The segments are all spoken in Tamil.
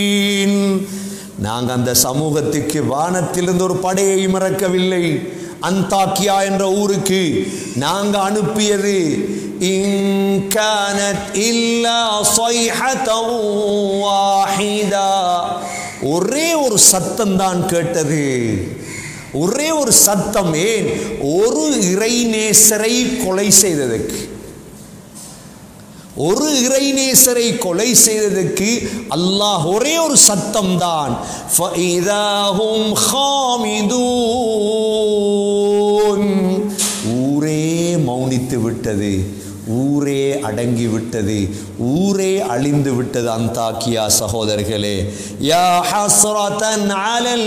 நாங்க அந்த சமூகத்துக்கு வானத்திலிருந்து ஒரு படையை இறக்கவில்லை அந்தாக்கியா என்ற ஊருக்கு நாங்க அனுப்பியது இன் கானத் இல்லா ஸைஹத்தன் வாஹிதா ஒரே ஒரு சத்தம் தான் கேட்டது ஒரே ஒரு சத்தம் ஏன் ஒரு இறைநேசரை கொலை செய்ததற்கு ஒரு இறைநேசரை கொலை செய்ததற்கு அல்லாஹ் ஒரே ஒரு சத்தம் தான் ஊரே மௌனித்து விட்டது ஊரே அடங்கி விட்டது ஊரே அழிந்து விட்டது அந்தாக்கியா சகோதரர்களே யா ஹஸ்ரதன் அலல்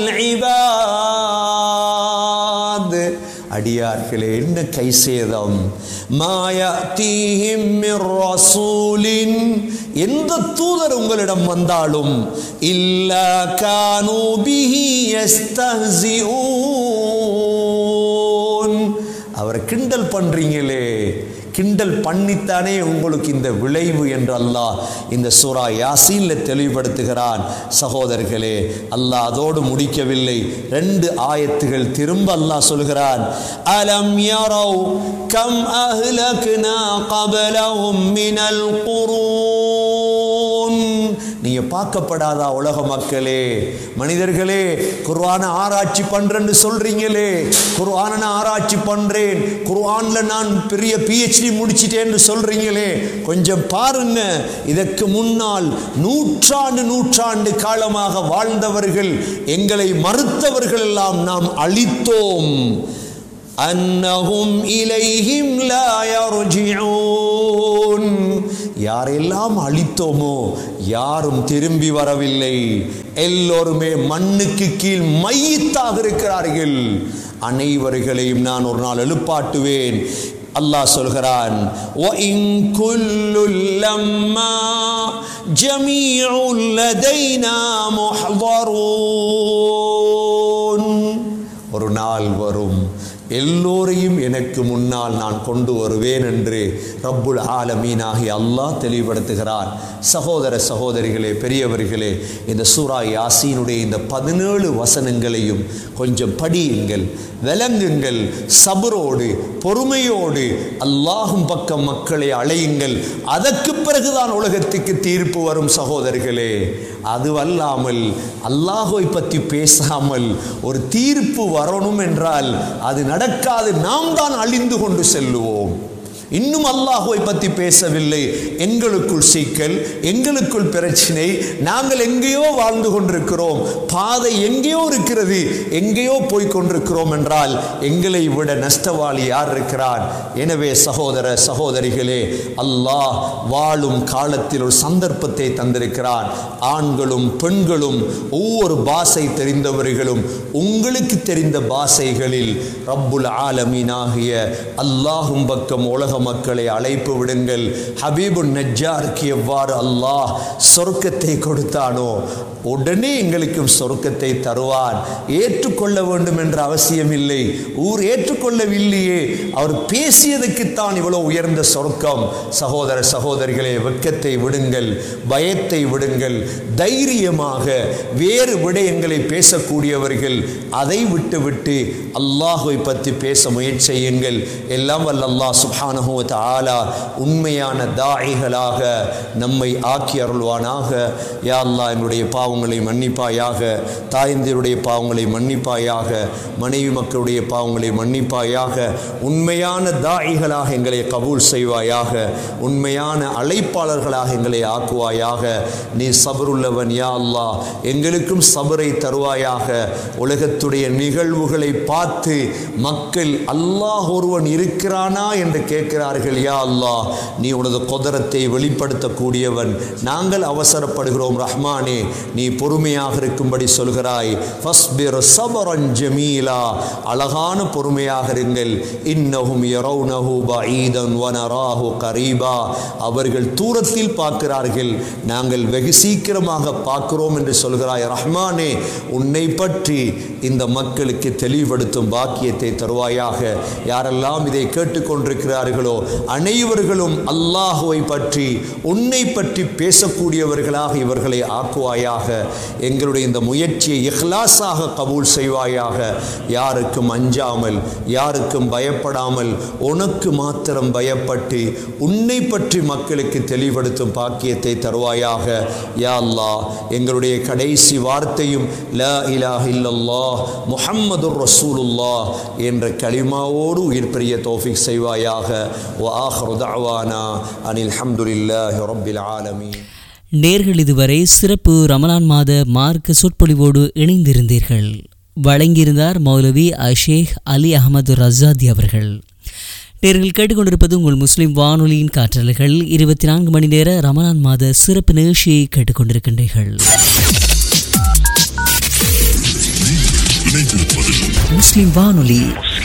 இபாத் அடியார்களே என்ன கை சேதம் மாயத்தீஹிம் மிர் ரசூலின் எந்த தூதர் உங்களிடம் வந்தாலும் இல்ல கானூ பிஹி யஸ்தஹ்சிஊன் அவரை கிண்டல் பண்றீங்களே கிண்டல் பண்ணித்தானே உங்களுக்கு இந்த விளைவு என்று அல்லாஹ் இந்த சூரா யாசீன்ல தெளிவுபடுத்துகிறான் சகோதரர்களே அல்லாஹ் அதோடு முடிக்கவில்லை ரெண்டு ஆயத்துகள் திரும்ப அல்லாஹ் சொல்கிறான் அலம் யரவ் கம் அஹ்லக்னா கபலஹும் மினல் குரூன் நீங்க பார்க்கப்படாதா உலக மக்களே மனிதர்களே குர்ஆன ஆராய்ச்சி பண்றேன்னு சொல்றீங்களே குர்ஆன நான் ஆராய்ச்சி பண்றேன் குர்ஆன்ல நான் பெரிய பிஹெச்டி முடிச்சிட்டேன்னு சொல்றீங்களே கொஞ்சம் பாருங்க இதற்கு முன்னால் நூற்றாண்டு நூற்றாண்டு காலமாக வாழ்ந்தவர்கள் எங்களை மறுத்தவர்கள் எல்லாம் நாம் அழித்தோம் அன்னஹும் இலைஹிம் லா யர்ஜிஊன் யாரெல்லாம் அழித்தோமோ யாரும் திரும்பி வரவில்லை எல்லோருமே மண்ணுக்கு கீழ் மையத்தாக இருக்கிறார்கள் அனைவர்களையும் நான் ஒரு நாள் எழுப்பாட்டுவேன் அல்லாஹ் சொல்கிறான் وَإِن كُلٌّ لَّمَّا جَمِيعٌ لَّدَيْنَا مُحْضَرُونَ ஒரு நாள் வரும் எல்லோரையும் எனக்கு முன்னால் நான் கொண்டு வருவேன் என்று ரப்புல் ஆலமீனாகி அல்லாஹ் தெளிவுபடுத்துகிறான் சகோதர சகோதரிகளே பெரியவர்களே இந்த சூரா யாசீனுடைய இந்த பதினேழு வசனங்களையும் கொஞ்சம் படியுங்கள் விளங்குங்கள் சபரோடு பொறுமையோடு அல்லாஹும் பக்கம் மக்களை அழையுங்கள் அதற்கு பிறகுதான் உலகத்துக்கு தீர்ப்பு வரும் சகோதரர்களே அதுவல்லாமல் அல்லாஹை பற்றி பேசாமல் ஒரு தீர்ப்பு வரணும் என்றால் அது நடக்காது நாம் தான் அழிந்து கொண்டு செல்லுவோம் இன்னும் அல்லாஹுவை பற்றி பேசவில்லை எங்களுக்குள் சிக்கல் எங்களுக்குள் பிரச்சனை நாங்கள் எங்கேயோ வாழ்ந்து கொண்டிருக்கிறோம் பாதை எங்கேயோ இருக்கிறது எங்கேயோ போய் கொண்டிருக்கிறோம் என்றால் எங்களை விட நஷ்டவாளி யார் இருக்கிறார் எனவே சகோதர சகோதரிகளே அல்லாஹ் வாழும் காலத்தில் ஒரு சந்தர்ப்பத்தை தந்திருக்கிறான் ஆண்களும் பெண்களும் ஒவ்வொரு பாஷை தெரிந்தவர்களும் உங்களுக்கு தெரிந்த பாஷைகளில் ரப்புல் ஆலமீனாகிய அல்லாஹும் பக்கம் உலக மக்களை அழைப்பு விடுங்கள் ஹபீபு நஜ்ஜாருக்கு எவ்வாறு அல்லாஹ் சொர்க்கத்தை கொடுத்தானோ உடனே எங்களுக்கும் சொர்க்கத்தை தருவான் ஏற்றுக்கொள்ள வேண்டும் என்ற அவசியம் இல்லை ஊர் ஏற்றுக்கொள்ளவில்லையே அவர் பேசியதுக்குத்தான் இவ்வளவு உயர்ந்த சொர்க்கம் சகோதர சகோதரிகளே வெட்கத்தை விடுங்கள் பயத்தை விடுங்கள் தைரியமாக வேறு விடயங்களை பேசக்கூடியவர்கள் அதை விட்டுவிட்டு அல்லாஹுவை பற்றி பேச முயற்சி செய்யுங்கள் எல்லாம் வல்ல அல்லாஹ் சுப்ஹானஹு வ தஆலா உண்மையான தாயிகளாக நம்மை ஆக்கி அருள்வானாக யா அல்லாஹ் எங்களுடைய பாவங்களை மன்னிப்பாயாக தாய்ந்தருடைய பாவங்களை மன்னிப்பாயாக மனைவி மக்களுடைய பாவங்களை மன்னிப்பாயாக உண்மையான தாயிகளாக எங்களை கபூல் செய்வாயாக உண்மையான அழைப்பாளர்களாக எங்களை ஆக்குவாயாக நீ சபருள்ளவன் யா அல்லாஹ் எங்களுக்கும் சபரை தருவாயாக உலகத்துடைய நிகழ்வுகளை பார்த்து மக்கள் அல்லாஹ் ஒருவன் இருக்கிறானா என்று கேட்கிறார்கள் யா அல்லாஹ் நீ உனது கொதரத்தை வெளிப்படுத்தக்கூடியவன் நாங்கள் அவசரப்படுகிறோம் ரஹ்மானே நீ பொறுமையாக இருக்கும்படி சொல்கிறாய் ஃபஸ்பிர் சபரன் ஜமீலா அழகான பொறுமையாக இருங்கள் இன்னஹும் யரௌனஹு பஈதன் வனராஹு கரீபா அவர்கள் தூரத்தில் பார்க்கிறார்கள் நாங்கள் வெகு சீக்கிரமாக பார்க்கிறோம் என்று சொல்கிறாய் ரஹ்மானே உன்னை பற்றி இந்த மக்களுக்கு தெளிவுபடுத்தும் பாக்கியத்தை தருவாயாக யாரெல்லாம் இதை கேட்டுக்கொண்டிருக்கிறார்களோ இருக்கிறார்களோ அனைவர்களும் அல்லாஹுவை பற்றி உன்னை பற்றி பேசக்கூடியவர்களாக இவர்களை ஆக்குவாயாக எங்களுடைய இந்த முயற்சியை இஹ்லாஸாக கபூல் செய்வாயாக யாருக்கும் அஞ்சாமல் யாருக்கும் பயப்படாமல் உனக்கு மாத்திரம் பயப்பட்டு உன்னை பற்றி மக்களுக்கு தெளிவுபடுத்தும் பாக்கியத்தை தருவாயாக யா அல்லாஹ் எங்களுடைய கடைசி வார்த்தையும் லா இலாஹ இல்லல்லாஹ் முஹம்மதுர் ரசூலுல்லாஹ் என்ற கலிமாவோடு உயிர் பெரிய தௌஃபிக் செய்வாயாக வ ஆஹ்ரு தஅவானா அனில் ஹம்துலில்லாஹி ரப்பில் ஆலமீன் நேர்கள் இதுவரை சிறப்பு ரமலான் மாத மார்க்க சொற்பொழிவோடு இணைந்திருந்தீர்கள் வழங்கியிருந்தார் மௌலவி அஷேக் அலி அகமது ரசாதி அவர்கள் நேர்கள் கேட்டுக்கொண்டிருப்பது உங்கள் முஸ்லிம் வானொலியின் காற்றலைகள் இருபத்தி நான்கு மணி நேர ரமலான் மாத சிறப்பு நிகழ்ச்சியை கேட்டுக்கொண்டிருக்கின்றீர்கள் முஸ்லிம் வானொலி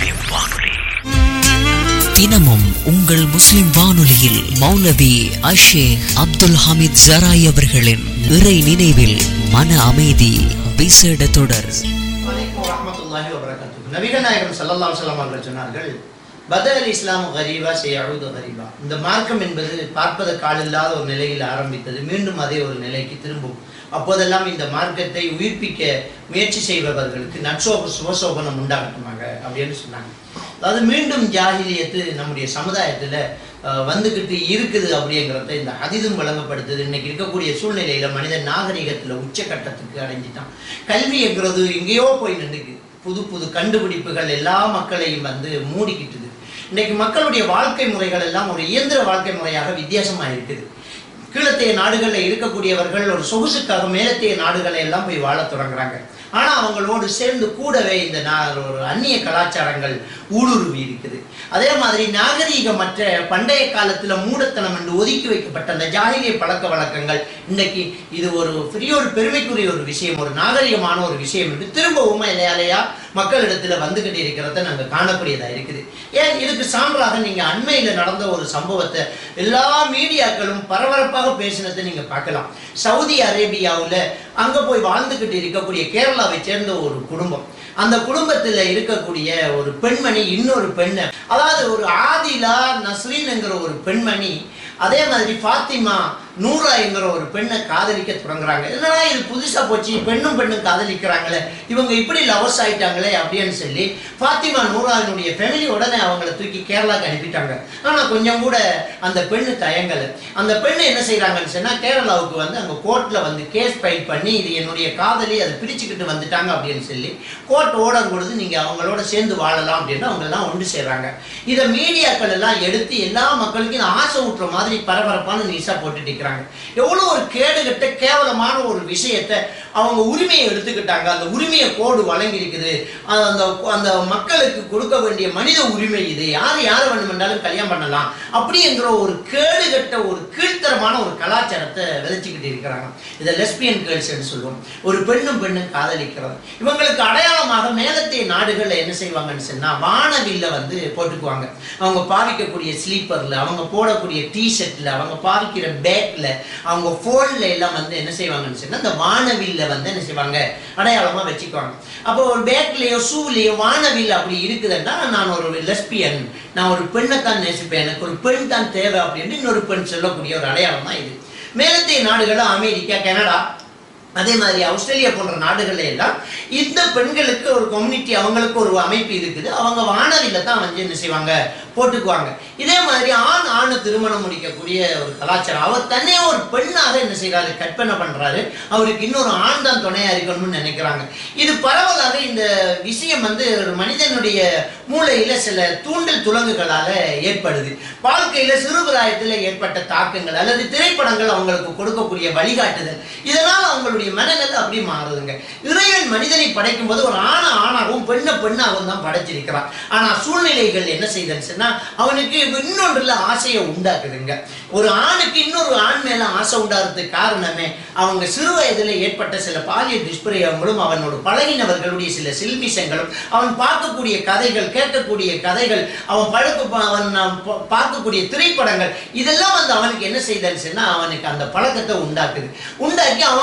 தினமும் உங்கள் முஸ்லிம் வானொலியில் மௌலவி அஷேக் அப்துல் ஹமீத் ஜராய் அவர்களின் இறை நினைவில் மன அமைதி விசேட தொடர் வலைக்கும் வரமத்துல்லாஹி வபரகாத்துஹு நபிகள் நாயகம் ஸல்லல்லாஹு அலைஹி வஸல்லம் அவர்கள் சொன்னார்கள் பதல் இஸ்லாம் கரீபா செய்யழுது கரீபா இந்த மார்க்கம் என்பது பார்ப்பதற்கு ஆளில்லாத ஒரு நிலையில் ஆரம்பித்தது மீண்டும் அதே ஒரு நிலைக்கு திரும்பும் அப்போதெல்லாம் இந்த மார்க்கத்தை உயிர்ப்பிக்க முயற்சி செய்பவர்களுக்கு நற்சோப சுபசோபனம் உண்டாகட்டுமாக அப்படின்னு சொன்னாங்க அதாவது மீண்டும் ஜாகிலியத்து நம்முடைய சமுதாயத்துல அஹ், வந்துகிட்டு இருக்குது அப்படிங்கிறத இந்த அதிதும் வழங்கப்படுத்துது இன்னைக்கு இருக்கக்கூடிய சூழ்நிலையில மனிதன் நாகரிகத்துல உச்சக்கட்டத்துக்கு அடைஞ்சிட்டான் கல்விங்கிறது எங்கேயோ போய் நின்றுக்கு புது புது கண்டுபிடிப்புகள் எல்லா மக்களையும் வந்து மூடிக்கிட்டுது இன்னைக்கு மக்களுடைய வாழ்க்கை முறைகள் எல்லாம் ஒரு இயந்திர வாழ்க்கை முறையாக வித்தியாசமா இருக்குது கீழத்தைய நாடுகளில் இருக்கக்கூடியவர்கள் ஒரு சொகுசுக்காக மேலத்தைய நாடுகளை எல்லாம் போய் வாழத் தொடங்குறாங்க ஆனா அவங்களோடு சேர்ந்து கூடவே இந்த நா- ஒரு அந்நிய கலாச்சாரங்கள் ஊடுருவி இருக்குது அதே மாதிரி நாகரீகமற்ற பண்டைய காலத்துல மூடத்தனம் என்று ஒதுக்கி வைக்கப்பட்ட அந்த ஜாகிரிய பழக்க வழக்கங்கள் இன்னைக்கு இது ஒரு பெரிய ஒரு பெருமைக்குரிய ஒரு விஷயம் ஒரு நாகரிகமான ஒரு விஷயம் என்று திரும்பவும் இலையாலையா மக்களிடத்துல வந்துகிட்டு இருக்கிறத நாங்க காணக்கூடியதா இருக்குது ஏன் இதுக்கு சான்றாக நீங்க அண்மையில நடந்த ஒரு சம்பவத்தை எல்லா மீடியாக்களும் பரபரப்பாக பேசினதை நீங்க பார்க்கலாம் சவுதி அரேபியாவுல அங்க போய் வாழ்ந்துகிட்டு இருக்கக்கூடிய கேரளாவை சேர்ந்த ஒரு குடும்பம் அந்த குடும்பத்துல இருக்கக்கூடிய ஒரு பெண்மணி இன்னொரு பெண்ணை அதாவது ஒரு ஆதிலா நஸ்ரீன்ங்கிற ஒரு பெண்மணி அதே மாதிரி ஃபாத்திமா நூரா என்கிற ஒரு பெண்ணை காதலிக்க தொடங்குறாங்க என்னடா இது புதுசா போச்சு பெண்ணும் பெண்ணும் காதலிக்கிறாங்களே இவங்க இப்படி லவர்ஸ் ஆயிட்டாங்களே அப்படின்னு சொல்லி ஃபாத்திமா நூராவினுடைய ஃபேமிலி உடனே அவங்கள தூக்கி கேரளாக்கு அனுப்பிட்டாங்க ஆனா கொஞ்சம் கூட அந்த பெண்ணு தயங்கல அந்த பெண்ணு என்ன செய்றாங்கன்னு சொன்னா கேரளாவுக்கு வந்து அங்க கோர்ட்ல வந்து கேஸ் ஃபைல் பண்ணி இது என்னுடைய காதலி அதை பிரிச்சுக்கிட்டு வந்துட்டாங்க அப்படின்னு சொல்லி கோர்ட் ஓர்டர் கொடுத்து நீங்க அவங்களோட சேர்ந்து வாழலாம் அப்படின்னு அவங்க எல்லாம் ஒன்று சேர்றாங்க இதை மீடியாக்கள் எல்லாம் எடுத்து எல்லா மக்களுக்கும் இதை ஆசை ஊட்டுற மாதிரி பரபரப்பான நியூஸா போட்டுட்டு இருக்கிறாங்க எவ்வளவு ஒரு கேடுகட்ட கேவலமான ஒரு விஷயத்தை அவங்க உரிமையை எடுத்துக்கிட்டாங்க அந்த உரிமையை கோடு வழங்கி இருக்குது அது அந்த அந்த மக்களுக்கு கொடுக்க வேண்டிய மனித உரிமை இது யார் யார் வேணுமென்றாலும் கல்யாணம் பண்ணலாம் அப்படிங்கிற ஒரு கேடுகட்ட ஒரு கீழ்த்தரமான ஒரு கலாச்சாரத்தை விதைச்சுக்கிட்டு இருக்கிறாங்க இதை லெஸ்பியன் கேர்ள்ஸ் சொல்லுவோம் ஒரு பெண்ணும் பெண்ணும் காதலிக்கிறது இவங்களுக்கு அடையாளமாக மேலத்தைய நாடுகள்ல என்ன செய்வாங்கன்னு சொன்னா வானவில்ல வந்து போட்டுக்குவாங்க அவங்க பாவிக்கக்கூடிய ஸ்லீப்பர்ல அவங்க போடக்கூடிய டிஷர்ட்ல அவங்க பாவிக்கிற பேக்ல அவங்க போன்ல எல்லாம் வந்து என்ன செய்வாங்கன்னு சொன்னா இந்த வானவில்ல வந்து என்ன செய்வாங்க அடையாளமா வச்சுக்குவாங்க அப்போ ஒரு பேக்லயோ ஷூலயோ வானவில் அப்படி இருக்குதுன்னா நான் ஒரு லெஸ்பியன் நான் ஒரு பெண்ணை தான் நேசிப்பேன் எனக்கு ஒரு பெண் தான் தேவை அப்படின்னு இன்னொரு பெண் சொல்லக்கூடிய ஒரு அடையாளம் தான் இது மேலத்தைய நாடுகள் அமெரிக்கா கனடா அதே மாதிரி ஆஸ்திரேலியா போன்ற நாடுகள்ல எல்லாம் இந்த பெண்களுக்கு ஒரு கம்யூனிட்டி அவங்களுக்கு ஒரு அமைப்பு இருக்குது அவங்க வானவில்ல தான் வந்து என்ன செய்வாங்க போட்டுக்குவாங்க இதே மாதிரி ஆண் ஆண் திருமணம் முடிக்கக்கூடிய ஒரு கலாச்சாரம் அவர் தன்னையே ஒரு பெண்ணாக என்ன செய்யறாரு கற்பனை பண்றாரு அவருக்கு இன்னொரு ஆண் தான் துணையா இருக்கணும்னு நினைக்கிறாங்க இது பரவலாக இந்த விஷயம் வந்து ஒரு மனிதனுடைய மூளையில சில தூண்டல் துலங்குகளால ஏற்படுது வாழ்க்கையில சிறுபிராயத்துல ஏற்பட்ட தாக்கங்கள் அல்லது திரைப்படங்கள் அவங்களுக்கு கொடுக்கக்கூடிய வழிகாட்டுதல் இதனால் அவங்களுடைய மனநிலை அப்படி மாறுதுங்க இறைவன் மனிதனை படைக்கும் போது ஒரு ஆண ஆணாகவும் பெண்ணை பெண்ணாகவும் தான் படைச்சிருக்கிறான் ஆனா சூழ்நிலைகள் என்ன செய்தன்னு சொன்னா அவனுக்கு இன்னொன்றுல ஆசையை உண்டாக்குதுங்க ஒரு ஆணுக்கு இன்னொரு ஆண் மேல ஆசை உண்டாகிறதுக்கு காரணமே அவங்க சிறு வயதுல ஏற்பட்ட சில பாலியல் துஷ்பிரயோகங்களும் அவனோட பழகினவர்களுடைய சில சில்மிஷங்களும் அவன் பார்க்கக்கூடிய கதைகள் கேட்கக்கூடிய கதைகள் அவன் பழக்க அவன் ப- பார்க்கக்கூடிய திரைப்படங்கள் இதெல்லாம் வந்து அவனுக்கு என்ன செய்தன்னு சொன்னா அவனுக்கு அந்த பழக்கத்தை உண்டாக்குது உண்டாக்கி அவன் என்ன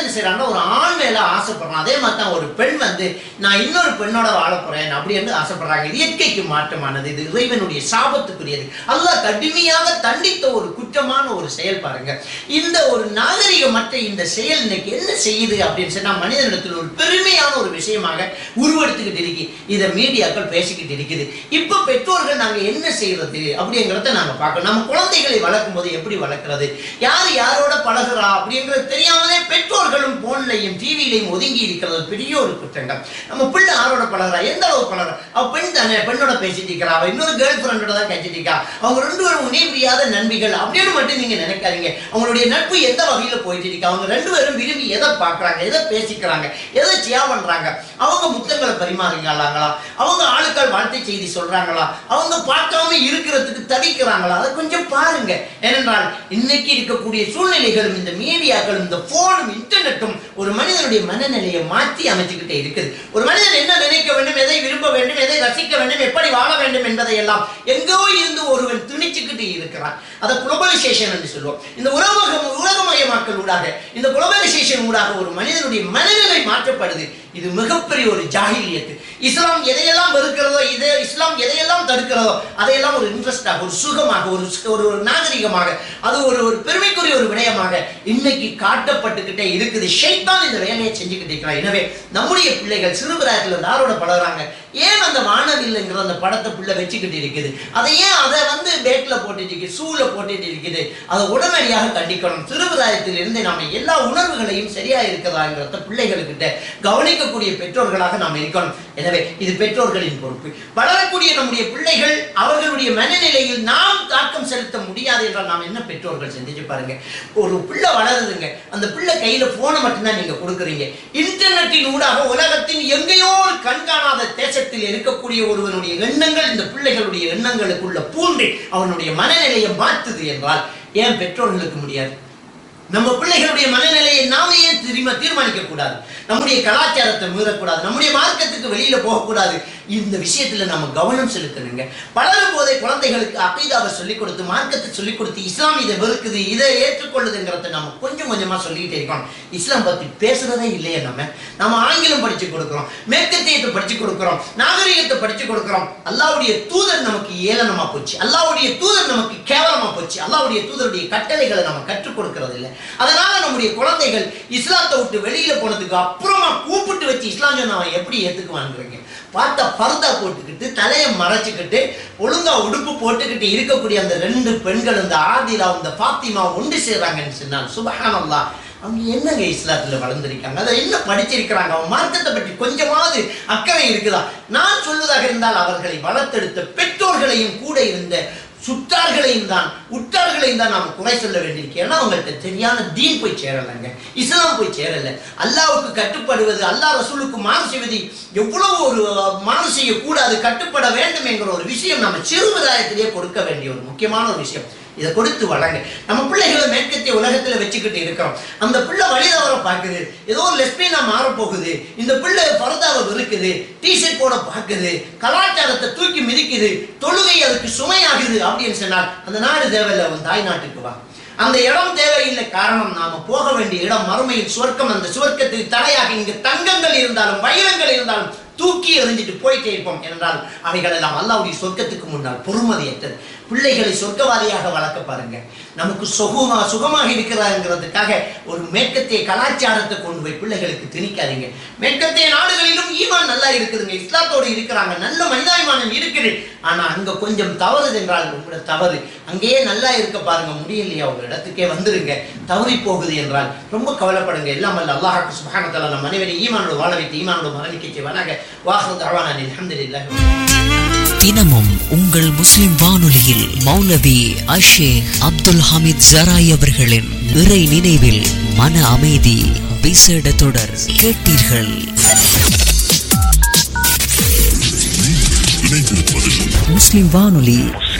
செய்யறாங்கன்னா ஒரு ஆண் மேல ஆசைப்படுறான் அதே மாதிரி தான் ஒரு பெண் வந்து நான் இன்னொரு பெண்ணோட வாழ போறேன் அப்படின்னு ஆசைப்படுறாங்க இது இயற்கைக்கு மாற்றமானது இது இறைவனுடைய சாபத்துக்குரியது அல்லாஹ் கடுமையாக தண்டித்த ஒரு குற்றமான ஒரு செயல் பாருங்க இந்த ஒரு நாகரிகமற்ற இந்த செயல் இன்னைக்கு என்ன செய்யுது அப்படின்னு சொன்னா மனிதனிடத்தில் ஒரு பெருமையான ஒரு விஷயமாக உருவெடுத்துக்கிட்டு இருக்கு இதை மீடியாக்கள் பேசிக்கிட்டு இருக்குது இப்ப பெற்றோர்கள் நாங்க என்ன செய்யறது அப்படிங்கிறத நாங்க பார்க்கணும் நம்ம குழந்தைகளை வளர்க்கும் போது எப்படி வளர்க்கிறது யார் யாரோட பழகுறா அப்படிங்கிறது தெரியாமலே பெற்றோர்களும் போன்லையும் டிவிலையும் ஒதுங்கி இருக்கிறது பெரிய ஒரு குற்றங்கள் நம்ம பிள்ளை யாரோட பழகுறா எந்த அளவு பழகுறா அவ பெண் தானே பெண்ணோட பேசிட்டு இருக்கிறா அவ இன்னொரு கேர்ள் ஃப்ரெண்டோட தான் பேசிட்டு இருக்கா அவங்க ரெண்டு பேரும் இணை பிரியாத நண்பிகள் அப்படின்னு மட்டும் நீங்க நினைக்காதீங்க அவங்களுடைய நட்பு எந்த வகையில போயிட்டு இருக்கு அவங்க ரெண்டு பேரும் விரும்பி எதை பார்க்கறாங்க எதை பேசிக்கிறாங்க எதை சியா பண்றாங்க அவங்க முத்தங்களை பரிமாறுகிறாங்களா அவங்க ஆளுக்கள் வாழ்த்தை செய்தி சொல்றாங்களா அவங்க பார்க்காம இருக்கிறதுக்கு தவிக்கிறாங்களா அதை கொஞ்சம் பாருங்க ஏனென்றால் இன்னைக்கு இருக்கக்கூடிய சூழ்நிலைகளும் இந்த மீடியாக்களும் இந்த போனும் இன்டர்நெட்டும் ஒரு மனிதனுடைய மனநிலையை மாற்றி அமைச்சுக்கிட்டே இருக்குது ஒரு மனிதன் என்ன நினைக்க வேண்டும் எதை விரும்ப வேண்டும் எதை ரசிக்க வேண்டும் எப்படி வாழ வேண்டும் என்பதை எல்லாம் எங்கோ இருந்து ஒருவன் திணிச்சுக்கிட்டு இருக்கிறான் அதை குளோபலைசேஷன் என்று சொல்லுவோம் இந்த உலகம் உலகமயமாக்கல் ஊடாக இந்த குளோபலைசேஷன் ஊடாக ஒரு மனிதனுடைய மனநிலை மாற்றப்படுது இது மிகப்பெரிய ஒரு ஜாகிலியத்து இஸ்லாம் எதையெல்லாம் வெறுக்கிறதோ இது இஸ்லாம் எதையெல்லாம் தடுக்கிறதோ அதையெல்லாம் ஒரு இன்ட்ரெஸ்டாக ஒரு சுகமாக ஒரு சு- ஒரு ஒரு நாகரிகமாக அது ஒரு ஒரு பெருமைக்குரிய ஒரு விடயமாக இன்னைக்கு காட்டப்பட்டுக்கிட்டே இருக்குது ஷைத்தான் இந்த வேலையை செஞ்சுக்கிட்டு இருக்கிறான் எனவே நம்முடைய பிள்ளைகள் சிறுபிராயத்தில் யாரோட பழகுறாங்க ஏன் அந்த வானவில்லைங்கிற அந்த படத்தை பிள்ளை வச்சுக்கிட்டு இருக்குது அதை ஏன் அதை வந்து பேட்ல போட்டுட்டு இருக்குது சூல போட்டுட்டு இருக்குது அதை உடனடியாக கண்டிக்கணும் சிறுபிராயத்தில் இருந்து நாம எல்லா உணர்வுகளையும் சரியா இருக்கிறதாங்கிறத பிள்ளைகளுக்கிட்ட கவனிக்கக்கூடிய பெற்றோர்களாக நாம் இருக்கணும் எனவே இது பெற்றோர்களின் பொறுப்பு வளரக்கூடிய நம்முடைய பிள்ளைகள் அவர்களுடைய மனநிலையில் நாம் தாக்கம் செலுத்த முடியாது என்றால் நாம் என்ன பெற்றோர்கள் சிந்திச்சு பாருங்க ஒரு பிள்ளை வளருதுங்க அந்த பிள்ளை கையில போனை மட்டும்தான் நீங்க கொடுக்குறீங்க இன்டர்நெட்டின் ஊடாக உலகத்தின் எங்கேயோ ஒரு கண்காணாத தேசத்தில் இருக்கக்கூடிய ஒருவனுடைய எண்ணங்கள் இந்த பிள்ளைகளுடைய எண்ணங்களுக்குள்ள பூண்டு அவனுடைய மனநிலையை மாற்றுது என்றால் ஏன் பெற்றோர்களுக்கு முடியாது நம்ம பிள்ளைகளுடைய மனநிலையை நாம ஏன் திரும்ப தீர்மானிக்க கூடாது நம்முடைய கலாச்சாரத்தை மீறக்கூடாது நம்முடைய மார்க்கத்துக்கு வெளியில போகக்கூடாது இந்த விஷயத்துல நம்ம கவனம் செலுத்தணுங்க பலரும் போதே குழந்தைகளுக்கு அகைதாவை சொல்லிக் கொடுத்து மார்க்கத்தை சொல்லிக் கொடுத்து இஸ்லாம் இதை வெறுக்குது இதை ஏற்றுக்கொள்ளுதுங்கிறத நம்ம கொஞ்சம் கொஞ்சமா சொல்லிக்கிட்டே இருக்கோம் இஸ்லாம் பத்தி பேசுறதே இல்லையே நம்ம நம்ம ஆங்கிலம் படிச்சு கொடுக்கிறோம் மேற்கத்தியத்தை படிச்சு கொடுக்கிறோம் நாகரிகத்தை படிச்சு கொடுக்கிறோம் அல்லாவுடைய தூதர் நமக்கு ஏளனமா போச்சு அல்லாவுடைய தூதர் நமக்கு கேவலமா போச்சு அல்லாவுடைய தூதருடைய கட்டளைகளை நம்ம கற்றுக் கொடுக்கறது இல்லை அதனால நம்முடைய குழந்தைகள் இஸ்லாத்தை விட்டு வெளியில போனதுக்கு அப்புறமா கூப்பிட்டு வச்சு இஸ்லாம் சொன்ன அவன் எப்படி ஏத்துக்குவாங்கிறீங்க பார்த்தா பர்தா போட்டுக்கிட்டு தலையை மறைச்சுக்கிட்டு ஒழுங்கா உடுப்பு போட்டுக்கிட்டு இருக்கக்கூடிய அந்த ரெண்டு பெண்கள் இந்த ஆதிலா இந்த பாத்திமா ஒன்று சேர்றாங்கன்னு சொன்னால் சுபஹானல்லாஹ் அவங்க என்னங்க இஸ்லாத்துல வளர்ந்துருக்காங்க அதை என்ன படிச்சிருக்கிறாங்க அவன் மார்க்கத்தை பற்றி கொஞ்சமாவது அக்கறை இருக்குதா நான் சொல்வதாக இருந்தால் அவர்களை வளர்த்தெடுத்த பெற்றோர்களையும் கூட இருந்த சுற்றார்களையும் தான் உற்றார்களையும் தான் நாம் குறை சொல்ல வேண்டியிருக்கு ஏன்னா அவங்கள்ட்ட சரியான தீன் போய் சேரலைங்க இஸ்லாம் போய் சேரல அல்லாவுக்கு கட்டுப்படுவது அல்லாஹ் ரசூலுக்கு மாறு செய்வது எவ்வளவு ஒரு மாறு செய்யக்கூடாது கட்டுப்பட வேண்டும் என்கிற ஒரு விஷயம் நம்ம சிறுவிதாயத்திலேயே கொடுக்க வேண்டிய ஒரு முக்கியமான ஒரு விஷயம் இதை கொடுத்து வளங்க நம்ம பிள்ளைகளை மேற்கத்திய உலகத்துல வச்சுக்கிட்டு இருக்கிறோம் அந்த பிள்ளை வழி தவற பார்க்குது ஏதோ ஒரு லெஸ்பியனா மாற போகுது இந்த பிள்ளை பரதாவை வெறுக்குது டிஷர்ட் போட பார்க்குது கலாச்சாரத்தை தூக்கி மிதிக்குது தொழுகை அதுக்கு சுமையாகுது அப்படின்னு சொன்னால் அந்த நாடு தேவையில்லை உன் தாய் நாட்டுக்கு வா அந்த இடம் தேவையில்லை காரணம் நாம போக வேண்டிய இடம் மறுமையில் சுவர்க்கம் அந்த சுவர்க்கத்தில் தடையாக இங்கு தங்கங்கள் இருந்தாலும் வைரங்கள் இருந்தாலும் தூக்கி எறிஞ்சிட்டு போயிட்டே இருப்போம் என்றால் அவைகள் எல்லாம் அல்லாவுடைய சொர்க்கத்துக்கு முன்னால் பொறுமதியற்றது பிள்ளைகளை சொர்க்கவாதியாக வளர்க்க பாருங்க நமக்கு சுகமா சுகமாக இருக்கிறாங்கிறதுக்காக ஒரு மேற்கத்திய கலாச்சாரத்தை கொண்டு போய் பிள்ளைகளுக்கு திணிக்காதீங்க மேற்கத்திய நாடுகளிலும் ஈமான் நல்லா இருக்குதுங்க இஸ்லாத்தோடு இருக்கிறாங்க நல்ல மனிதாபிமானம் இருக்குது ஆனா அங்க கொஞ்சம் தவறுது என்றால் உங்களோட தவறு அங்கேயே நல்லா இருக்க பாருங்க முடியலையா உங்க இடத்துக்கே வந்துருங்க தவறி போகுது என்றால் ரொம்ப கவலைப்படுங்க எல்லாம் அல்ல அல்லாஹாக்கு சுபஹானத்தால நம்ம அனைவரையும் ஈமானோட வாழ வைத்து ஈமானோட மரணிக்க செய்வானாக வாஹு தவானா அல்ஹம்துலில்லாஹ் தினமும் உங்கள் முஸ்லிம் வானொலியில் மௌலவி அஷேக் அப்துல் ஹமீத் ஜராய் அவர்களின் இறை நினைவில் மன அமைதி விசேட தொடர் கேட்டீர்கள் முஸ்லிம் வானொலி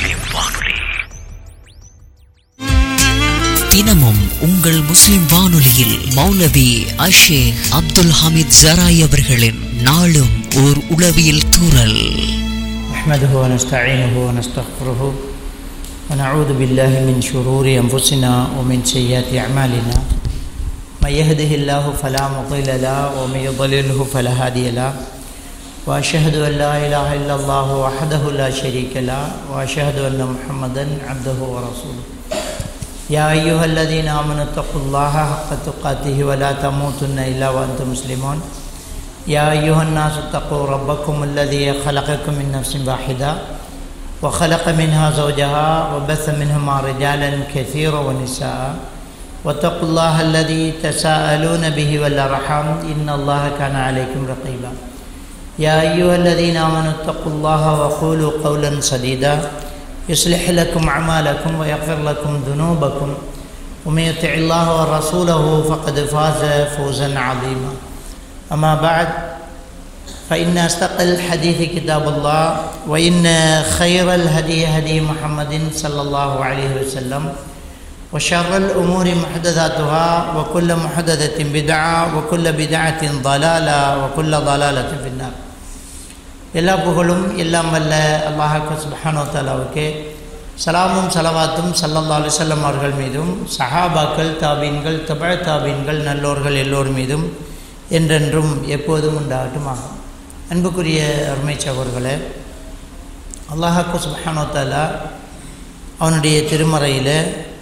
தினமும் உங்கள் முஸ்லிம் வானொலியில் மௌலவி அஷேக் அப்துல் ஹமீத் ஜராய் அவர்களின் நாளும் ஓர் உளவியல் தூறல் نحمده ونستعينه ونستغفره ونعوذ بالله من شرور أنفسنا ومن سيئات أعمالنا من يهده الله فلا مضل له ومن يضلله فلا هادي له وأشهد أن لا إله إلا الله وحده لا شريك له وأشهد أن محمدا عبده ورسوله يا أيها الذين آمنوا اتقوا الله حق تقاته ولا تموتن إلا وأنتم مسلمون يا أيها الناس اتقوا ربكم الذي خلقكم من نفس واحدة وخلق منها زوجها وبث منهما رجالا كثيرا ونساء واتقوا الله الذي تساءلون به والأرحام إن الله كان عليكم رقيبا يا أيها الذين آمنوا اتقوا الله وقولوا قولا سديدا يصلح لكم أعمالكم ويغفر لكم ذنوبكم ومن يطع الله ورسوله فقد فاز فوزا عظيما أما بعد فإن أصدق الحديث كتاب الله وإن خير الهدي هدي محمد صلى الله عليه وسلم وشر الأمور محدثاتها وكل محدثة بدعة وكل بدعة ضلالة وكل ضلالة في النار எல்லா புகழும் எல்லாம் வல்ல அல்லாஹாக்கு சுபஹானோ தாலாவுக்கு சலாமும் சலவாத்தும் சல்லல்லா அலுவலம் அவர்கள் மீதும் சஹாபாக்கள் தாபீன்கள் தபழ தாபீன்கள் நல்லோர்கள் எல்லோர் மீதும் என்றென்றும் எப்போதும் உண்டாகட்டுமாக அன்புக்குரிய அருமை சகோர்களே அல்லாஹாக்கு சுபஹானோ தாலா அவனுடைய திருமறையில்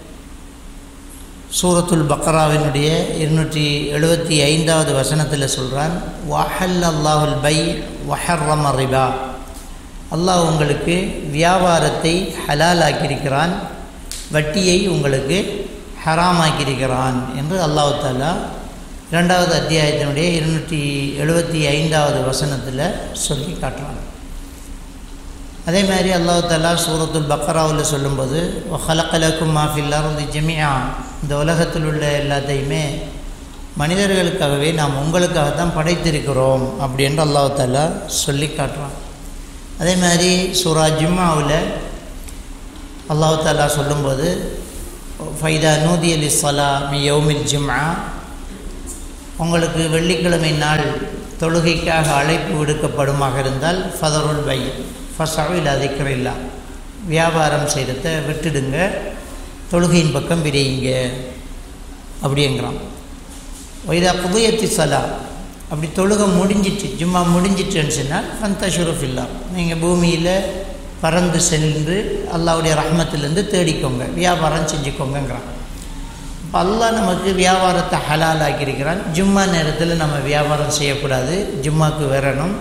சூரத்துல் பக்ராவினுடைய இருநூற்றி எழுபத்தி ஐந்தாவது வசனத்தில் சொல்கிறான் வஹல் அல்லாஹுல் பை வஹர்ரம ரிபா அல்லாஹ் உங்களுக்கு வியாபாரத்தை ஹலால் ஆக்கியிருக்கிறான் வட்டியை உங்களுக்கு ஹராமாக்கியிருக்கிறான் என்று அல்லாஹு தாலா இரண்டாவது அத்தியாயத்தினுடைய இருநூற்றி எழுபத்தி ஐந்தாவது வசனத்தில் சொல்லி காட்டுறான் அதே மாதிரி அல்லாஹு தாலா சூரத்துல் பக்ராவில் சொல்லும்போது ஹலக்கலக்கும் மாஃபில்லாரது ஜமியா இந்த உலகத்தில் உள்ள எல்லாத்தையுமே மனிதர்களுக்காகவே நாம் உங்களுக்காகத்தான் படைத்திருக்கிறோம் அப்படின்னு அல்லாஹு தாலா சொல்லி காட்டுறான் அதே மாதிரி சூரா ஜிம்மாவில் அல்லாஹு தாலா சொல்லும்போது ஃபைதா நூதி அலி சலா மி யௌமில் ஜிம்மா உங்களுக்கு வெள்ளிக்கிழமை நாள் தொழுகைக்காக அழைப்பு விடுக்கப்படுமாக இருந்தால் ஃபதருல் பை ஃபசாவில் அதிக்கிறில்லா வியாபாரம் செய்கிறத விட்டுடுங்க தொழுகையின் பக்கம் விரையுங்க அப்படிங்கிறான் வைதா புதையத்தி சலா அப்படி தொழுகை முடிஞ்சிட்டு ஜும்மா முடிஞ்சிட்டுன்னு சொன்னால் ஃபந்தஷுரஃப் இல்லா நீங்கள் பூமியில் பறந்து சென்று அல்லாவுடைய ரஹ்மத்திலேருந்து தேடிக்கோங்க வியாபாரம் செஞ்சுக்கோங்கங்கிறான் இப்போ அல்லாஹ் நமக்கு வியாபாரத்தை ஹலால் ஆக்கியிருக்கிறான் ஜும்மா நேரத்தில் நம்ம வியாபாரம் செய்யக்கூடாது ஜும்மாக்கு வரணும்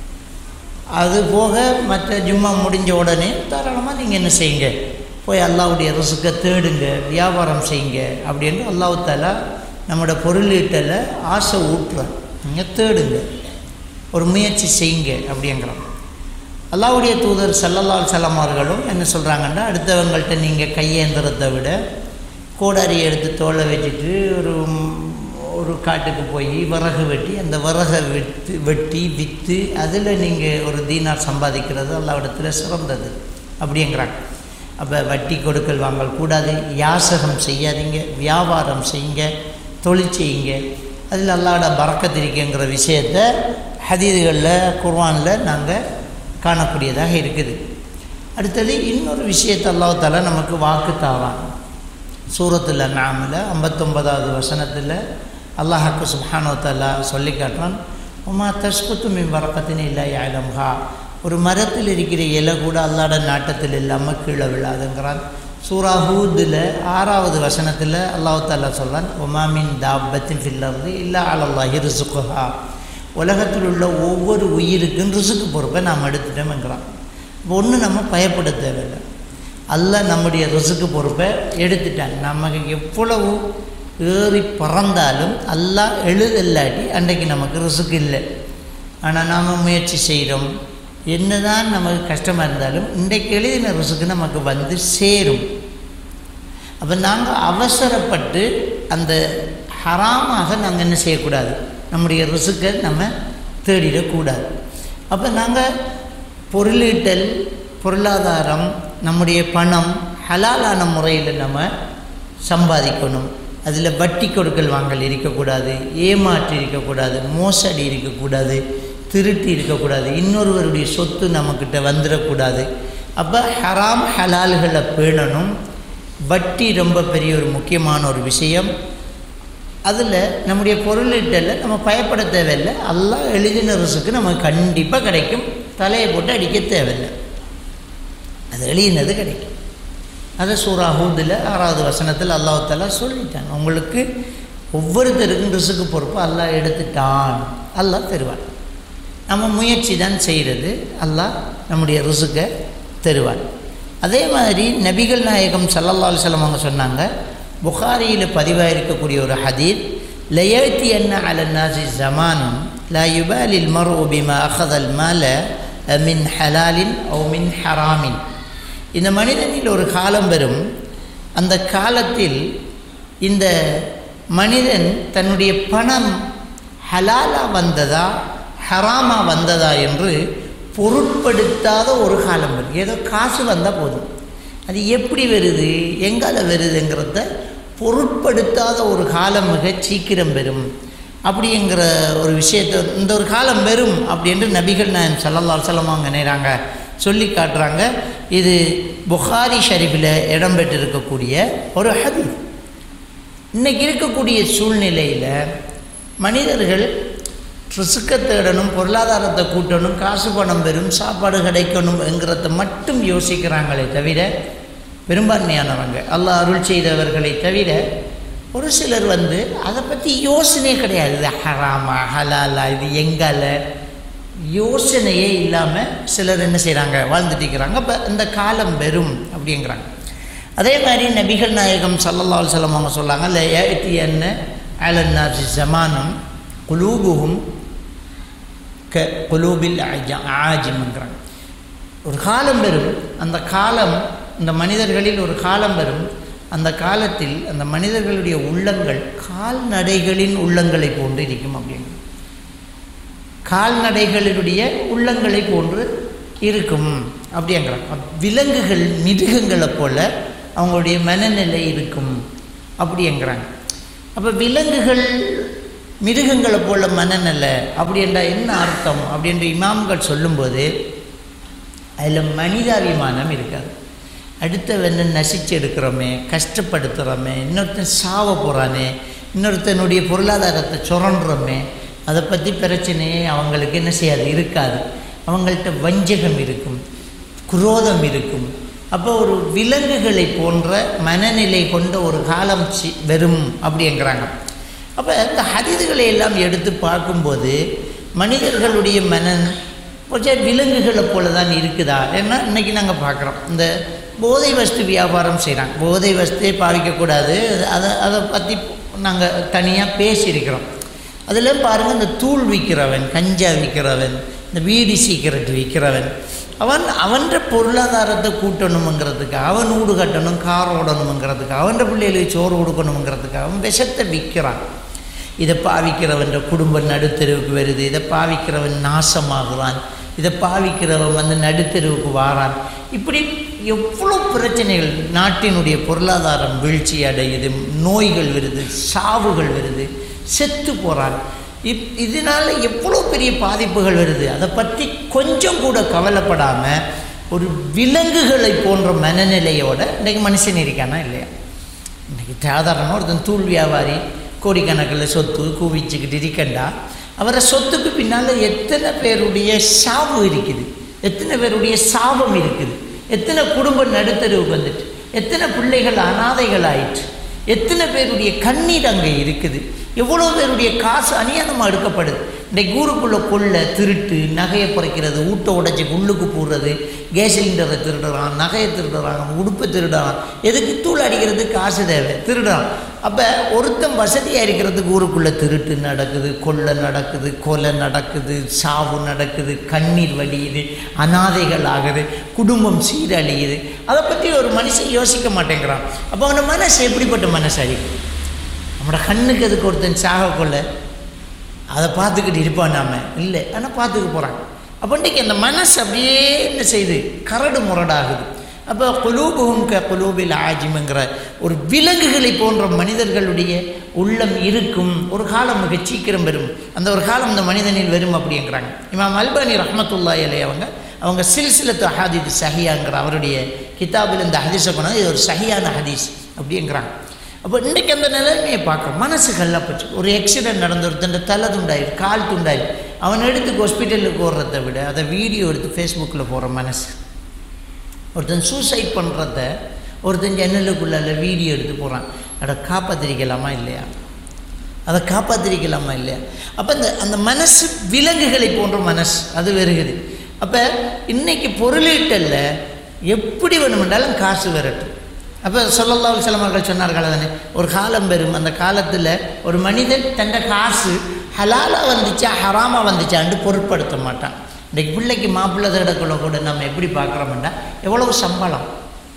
அது போக மற்ற ஜும்மா முடிஞ்ச உடனே தாராளமாக நீங்கள் என்ன செய்யுங்க போய் அல்லாவுடைய ரிசுக்கை தேடுங்க வியாபாரம் செய்யுங்க அப்படின்னு அல்லாஹு தாலா நம்மளோட பொருளீட்டில் ஆசை ஊட்டுறான் நீங்கள் தேடுங்க ஒரு முயற்சி செய்யுங்க அப்படிங்கிறான் அல்லாவுடைய தூதர் சல்லல்லா சலமார்களும் என்ன சொல்கிறாங்கன்னா அடுத்தவங்கள்ட்ட நீங்கள் கையேந்திரத்தை விட கோடாரி எடுத்து தோலை வச்சுட்டு ஒரு ஒரு காட்டுக்கு போய் விறகு வெட்டி அந்த விறகை விற்று வெட்டி விற்று அதில் நீங்கள் ஒரு தீனார் சம்பாதிக்கிறது அல்லாவிடத்தில் சிறந்தது அப்படிங்கிறாங்க அப்போ வட்டி கொடுக்கல் வாங்கல் கூடாது யாசகம் செய்யாதீங்க வியாபாரம் செய்யுங்க தொழில் செய்யுங்க அதில் அல்லாட பறக்கத்திருக்குங்கிற விஷயத்த ஹதீதுகளில் குர்வானில் நாங்கள் காணக்கூடியதாக இருக்குது அடுத்தது இன்னொரு விஷயத்தை அல்லாஹால நமக்கு வாக்கு தாரான் சூரத்தில் நாமில் ஐம்பத்தொன்பதாவது வசனத்தில் அல்லாஹாக்கு சுப்ஹானோத்தல்லா சொல்லி காட்டுறான் உமா தஸ்குத்து மின் வரக்கத்தின் இல்லை யாழம்ஹா ஒரு மரத்தில் இருக்கிற இலை கூட அல்லாட நாட்டத்தில் இல்லாமல் கீழே விழாதுங்கிறான் சூரா ஹூதில் ஆறாவது வசனத்தில் அல்லாஹு தாலா சொல்கிறான் ஒமாமின் தாபத்தின் ஃபில்லர்து இல்லா அலல்லாஹி ரிசுக்குஹா உலகத்தில் உள்ள ஒவ்வொரு உயிருக்கும் ரிசுக்கு பொறுப்பை நாம் எடுத்துட்டோம்ங்கிறான் ஒன்று நம்ம பயப்பட தேவையில்லை அல்லாஹ் நம்முடைய ரிசுக்கு பொறுப்பை எடுத்துட்டான் நமக்கு எவ்வளவு ஏறி பறந்தாலும் அல்லாஹ் எழுதல்லாட்டி அன்றைக்கு நமக்கு ரிசுக்கு இல்லை ஆனால் நாம் முயற்சி செய்கிறோம் என்னதான் நமக்கு கஷ்டமாக இருந்தாலும் இன்றைக்கு எழுதின ரிசுக்கு நமக்கு வந்து சேரும் அப்போ நாங்கள் அவசரப்பட்டு அந்த ஹராமாக நாங்கள் என்ன செய்யக்கூடாது நம்முடைய ரிசுக்கை நம்ம தேடிடக்கூடாது அப்போ நாங்கள் பொருளீட்டல் பொருளாதாரம் நம்முடைய பணம் ஹலாலான முறையில் நம்ம சம்பாதிக்கணும் அதில் வட்டி கொடுக்கல் வாங்கல் இருக்கக்கூடாது ஏமாற்றி இருக்கக்கூடாது மோசடி இருக்கக்கூடாது திருட்டு இருக்கக்கூடாது இன்னொருவருடைய சொத்து நம்மக்கிட்ட வந்துடக்கூடாது அப்போ ஹராம் ஹலால்களை பேணணும் வட்டி ரொம்ப பெரிய ஒரு முக்கியமான ஒரு விஷயம் அதில் நம்முடைய பொருளீட்டல நம்ம பயப்பட தேவையில்லை அல்லாஹ் எழுதின ரிசுக்கு நமக்கு கண்டிப்பாக கிடைக்கும் தலையை போட்டு அடிக்க தேவையில்லை அது எழுதினது கிடைக்கும் அதை சூரா ஹூதில் ஆறாவது வசனத்தில் அல்லாஹ் தாலா சொல்லிட்டான் உங்களுக்கு ஒவ்வொருத்தருக்கும் ரிசுக்கு பொறுப்பு அல்லாஹ் எடுத்துட்டான் அல்லாஹ் தருவான் நம்ம முயற்சி தான் செய்கிறது அல்லாஹ் நம்முடைய ரிசுக்கை தருவான் அதே மாதிரி நபிகள் நாயகம் சல்லல்லா அலுவலம் அவங்க சொன்னாங்க புகாரியில் பதிவாக இருக்கக்கூடிய ஒரு ஹதீர் லயத்தி என்ன அலன்னாசி ஜமானும் லா யுபாலில் மரு பிமா அஹதல் மால மின் ஹலாலின் ஓ மின் ஹராமின் இந்த மனிதனில் ஒரு காலம் வரும் அந்த காலத்தில் இந்த மனிதன் தன்னுடைய பணம் ஹலாலா வந்ததா ஹராமா வந்ததா என்று பொருட்படுத்தாத ஒரு காலம் வரும் ஏதோ காசு வந்தால் போதும் அது எப்படி வருது எங்கால வருதுங்கிறத பொருட்படுத்தாத ஒரு காலம் மிக சீக்கிரம் வரும் அப்படிங்கிற ஒரு விஷயத்தை இந்த ஒரு காலம் வரும் அப்படின்ட்டு நபிகள் நாயன் சல்லல்லா சலம் அவங்க நினைறாங்க சொல்லி காட்டுறாங்க இது புகாரி ஷரீஃபில் இடம்பெற்றிருக்கக்கூடிய ஒரு ஹதீஸ் இன்னைக்கு இருக்கக்கூடிய சூழ்நிலையில் மனிதர்கள் ரிசுக்கை தேடணும் பொருளாதாரத்தை கூட்டணும் காசு பணம் பெறும் சாப்பாடு கிடைக்கணுங்கிறத மட்டும் யோசிக்கிறாங்களே தவிர பெரும்பான்மையானவங்க அல்லாஹ் அருள் செய்தவர்களை தவிர ஒரு சிலர் வந்து அதை பற்றி யோசனையே கிடையாது இது ஹராமா ஹலாலா இது எங்கால யோசனையே இல்லாமல் சிலர் என்ன செய்கிறாங்க வாழ்ந்துட்டு இருக்கிறாங்க அப்போ இந்த காலம் வெறும் அப்படிங்கிறாங்க அதே மாதிரி நபிகள் நாயகம் சல்லல்லா அலுவலம் அவங்க சொல்லாங்க இல்லை ஏத்தி என்ன அலன்னாசி ஜமானும் குலூபுகும் க குலூபில் ஆஜிம்ங்கிறாங்க ஒரு காலம் வரும் அந்த காலம் இந்த மனிதர்களில் ஒரு காலம் வரும் அந்த காலத்தில் அந்த மனிதர்களுடைய உள்ளங்கள் கால்நடைகளின் உள்ளங்களை போன்று இருக்கும் அப்படிங்க கால்நடைகளினுடைய உள்ளங்களை போன்று இருக்கும் அப்படிங்கிறாங்க விலங்குகள் மிருகங்களை போல அவங்களுடைய மனநிலை இருக்கும் அப்படிங்கிறாங்க அப்போ விலங்குகள் மிருகங்களை போல மனநிலை அப்படின்றா என்ன அர்த்தம் அப்படின்ற இமாம்கள் சொல்லும்போது அதில் மனிதாபிமானம் இருக்காது அடுத்தவனை நசிச்சு எடுக்கிறோமே கஷ்டப்படுத்துகிறோமே இன்னொருத்தன் சாவ போகிறானே இன்னொருத்தனுடைய பொருளாதாரத்தை சுரண்டுறோமே அதை பற்றி பிரச்சனையே அவங்களுக்கு என்ன செய்யாது இருக்காது அவங்கள்ட்ட வஞ்சகம் இருக்கும் குரோதம் இருக்கும் அப்போ ஒரு விலங்குகளை போன்ற மனநிலை கொண்ட ஒரு காலம் சி வரும் அப்படிங்கிறாங்க அப்போ இந்த ஹரிதுகளை எல்லாம் எடுத்து பார்க்கும்போது மனிதர்களுடைய மனன் கொஞ்சம் விலங்குகளை போல தான் இருக்குதா ஏன்னா இன்றைக்கி நாங்கள் பார்க்குறோம் இந்த போதை வஸ்து வியாபாரம் செய்கிறாங்க போதை வஸ்துவே பாவிக்கக்கூடாது அதை அதை பற்றி நாங்கள் தனியாக பேசியிருக்கிறோம் அதில் பாருங்கள் இந்த தூள் விற்கிறவன் கஞ்சா விற்கிறவன் இந்த வீடி சீக்கிரட் விற்கிறவன் அவன் அவன்ற பொருளாதாரத்தை கூட்டணுங்கிறதுக்கு அவன் ஊடு கட்டணும் கார் ஓடணுங்கிறதுக்கு அவன்ற பிள்ளைகளுக்கு சோறு கொடுக்கணுங்கிறதுக்கு அவன் விஷத்தை விற்கிறான் இதை பாவிக்கிறவன் குடும்பம் நடுத்தெருவுக்கு வருது இதை பாவிக்கிறவன் நாசமாகுறான் இதை பாவிக்கிறவன் வந்து நடுத்தெருவுக்கு வாரான் இப்படி எவ்வளோ பிரச்சனைகள் நாட்டினுடைய பொருளாதாரம் வீழ்ச்சி அடையுது நோய்கள் வருது சாவுகள் வருது செத்து போகிறான் இப் இதனால் எவ்வளோ பெரிய பாதிப்புகள் வருது அதை பற்றி கொஞ்சம் கூட கவலைப்படாமல் ஒரு விலங்குகளை போன்ற மனநிலையோட இன்றைக்கி மனுஷன் இருக்கானா இல்லையா இன்றைக்கி சாதாரணமாக ஒருத்தன் தூள் வியாபாரி கோடிக்கணக்கில் சொத்து குவிச்சுக்கிட்டு இருக்கண்டா அவரை சொத்துக்கு பின்னால் எத்தனை பேருடைய சாவு இருக்குது எத்தனை பேருடைய சாபம் இருக்குது எத்தனை குடும்ப நடுத்தருவுக்கு வந்துட்டு எத்தனை பிள்ளைகள் அனாதைகள் ஆயிற்று எத்தனை பேருடைய கண்ணீர் அங்கே இருக்குது எவ்வளோ பேருடைய காசு அநியாயமாக எடுக்கப்படுது இன்றைக்கு ஊருக்குள்ளே கொள்ள திருட்டு நகையை குறைக்கிறது ஊட்ட உடைச்சி உள்ளுக்கு போடுறது கேஸ் சிலிண்டரை திருடுறான் நகையை திருடுறான் உடுப்பை திருடுறான் எதுக்கு தூள் அடிக்கிறதுக்கு காசு தேவை திருடுறான் அப்போ ஒருத்தன் வசதியாக இருக்கிறதுக்கு ஊருக்குள்ளே திருட்டு நடக்குது கொள்ளை நடக்குது கொலை நடக்குது சாவு நடக்குது கண்ணீர் வடியுது அனாதைகள் ஆகுது குடும்பம் சீரழியுது அதை பற்றி ஒரு மனுஷன் யோசிக்க மாட்டேங்கிறான் அப்போ அவன மனசு எப்படிப்பட்ட மனசு அழிக்கும் நம்மளோட கண்ணுக்கு எதுக்கு ஒருத்தன் சாக கொள்ள அதை பார்த்துக்கிட்டு இருப்பான் நாம இல்லை ஆனால் பார்த்துக்க போகிறாங்க அப்போ இன்றைக்கி அந்த மனசு அப்படியே என்ன செய்யுது கரடு முரடாகுது அப்போ குலூபுகும் க குலூபில் ஆஜிமுங்கிற ஒரு விலங்குகளை போன்ற மனிதர்களுடைய உள்ளம் இருக்கும் ஒரு காலம் மிக சீக்கிரம் வரும் அந்த ஒரு காலம் இந்த மனிதனில் வரும் அப்படிங்கிறாங்க இமாம் அல்பானி ரஹமத்துல்லா இலை அவங்க அவங்க சில்சிலத்து ஹாதித் சஹியாங்கிற அவருடைய கிதாபில் இந்த ஹதீஸை கொண்டாந்து இது ஒரு சஹியான ஹதீஸ் அப்படிங்கிறாங்க அப்போ இன்றைக்கு அந்த நிலைமையை பார்க்குறோம் மனசு கல்லப்பச்சு ஒரு ஆக்சிடென்ட் நடந்து ஒருத்தன் தலை துண்டாயிரு கால் துண்டாயிரு அவன் எடுத்து ஹாஸ்பிட்டலுக்கு ஓடுறதை விட அதை வீடியோ எடுத்து ஃபேஸ்புக்கில் போகிற மனசு ஒருத்தன் சூசைட் பண்ணுறத ஒருத்தன் ஜன்னலுக்குள்ளால வீடியோ எடுத்து போகிறான் அதை காப்பாற்றிருக்கலாமா இல்லையா அதை காப்பாற்றிருக்கலாமா இல்லையா அப்போ அந்த அந்த மனசு விலங்குகளை போன்ற மனசு அது வருகுது அப்போ இன்னைக்கு பொருளீட்டல்ல எப்படி வேணுமென்றாலும் காசு வரட்டும் அப்போ சொல்லல்லா சில மக்கள் சொன்னார்கள் தானே ஒரு காலம் வரும் அந்த காலத்தில் ஒரு மனிதன் தன்னை காசு ஹலாலாக வந்துச்சா ஹராமாக வந்துச்சான்னு பொருட்படுத்த மாட்டான் இன்றைக்கு பிள்ளைக்கு மாப்பிள்ளை தேடக்குள்ள கூட நம்ம எப்படி பார்க்குறோம்னா எவ்வளவு சம்பளம்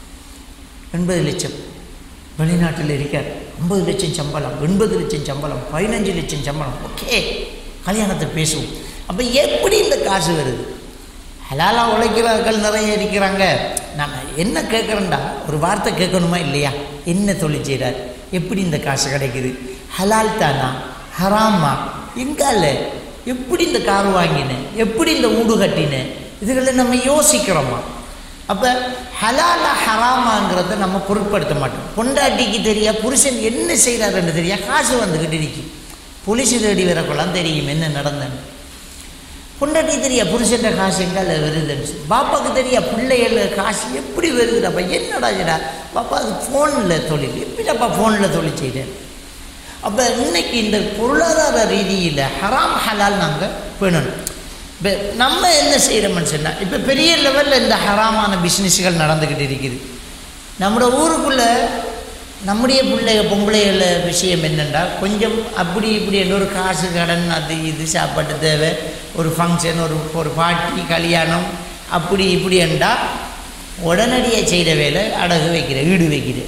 எண்பது லட்சம் வெளிநாட்டில் இருக்கார் ஐம்பது லட்சம் சம்பளம் எண்பது லட்சம் சம்பளம் பதினஞ்சு லட்சம் சம்பளம் ஓகே கல்யாணத்தை பேசுவோம் அப்போ எப்படி இந்த காசு வருது ஹலாலா உழைக்கிறார்கள் நிறைய இருக்கிறாங்க நம்ம என்ன கேட்குறோண்டா ஒரு வார்த்தை கேட்கணுமா இல்லையா என்ன தொழில் செய்கிறார் எப்படி இந்த காசு கிடைக்குது ஹலால் தானா ஹராமா எங்கால எப்படி இந்த கார் வாங்கினேன் எப்படி இந்த வீடு கட்டினேன் இதுகளை நம்ம யோசிக்கிறோமா அப்போ ஹலாலா ஹராமாங்கிறத நம்ம பொருட்படுத்த மாட்டோம் பொண்டாட்டிக்கு தெரியா புருஷன் என்ன செய்கிறாருன்னு தெரியா காசு வந்துக்கிட்டு இருக்கு போலீஸ் தேடி வரக்கொள்ளாம் தெரியும் என்ன நடந்தேன்னு பொண்டாட்டி தெரியா புருஷன் காசு எங்கால வருதுன்னு சொல்லி. பாப்பாக்கு தெரியா பிள்ளைகள காசு எப்படி வருதுடாப்பா என்னடா இதுடா பாப்பா அது ஃபோனில் தொழில் எப்படிடாப்பா ஃபோனில் தொழில் செய்கிறேன் அப்போ இன்னைக்கு இந்த பொருளாதார ரீதியில் ஹராம் ஹலால் நாங்கள் பேணணும் இப்போ நம்ம என்ன செய்கிறோம்னு சொன்னால் இப்போ பெரிய லெவலில் இந்த ஹராமான பிஸ்னஸ்கள் நடந்துக்கிட்டு இருக்குது நம்மளோட ஊருக்குள்ளே நம்முடைய பிள்ளைக பொம்பளைகள விஷயம் என்னென்னா கொஞ்சம் அப்படி இப்படி என்ன ஒரு காசு கடன் அது இது சாப்பாட்டு தேவை ஒரு ஃபங்க்ஷன் ஒரு ஒரு பார்ட்டி கல்யாணம் அப்படி இப்படி என்றால் உடனடியாக செய்கிற வேலை அடகு வைக்கிற ஈடு வைக்கிற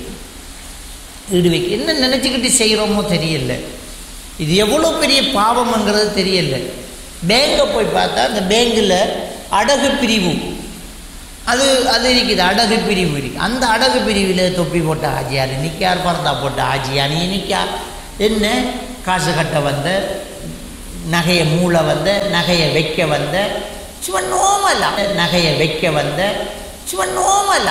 ஈடு வைக்க என்ன நினச்சிக்கிட்டு செய்கிறோமோ தெரியல இது எவ்வளோ பெரிய பாவம்ங்கிறது தெரியல பேங்கை போய் பார்த்தா அந்த பேங்கில் அடகு பிரிவு அது அது இருக்குது அடகு பிரிவு இருக்குது அந்த அடகு பிரிவில் தொப்பி போட்ட ஆஜியார் நிற்கார் பரதா போட்ட ஆஜியார் நீ நிற்கார் என்ன காசு கட்ட வந்த நகையை மூளை வந்த நகையை வைக்க வந்த சும்மா நோமலா நகையை வைக்க வந்த சும்மா நோமலா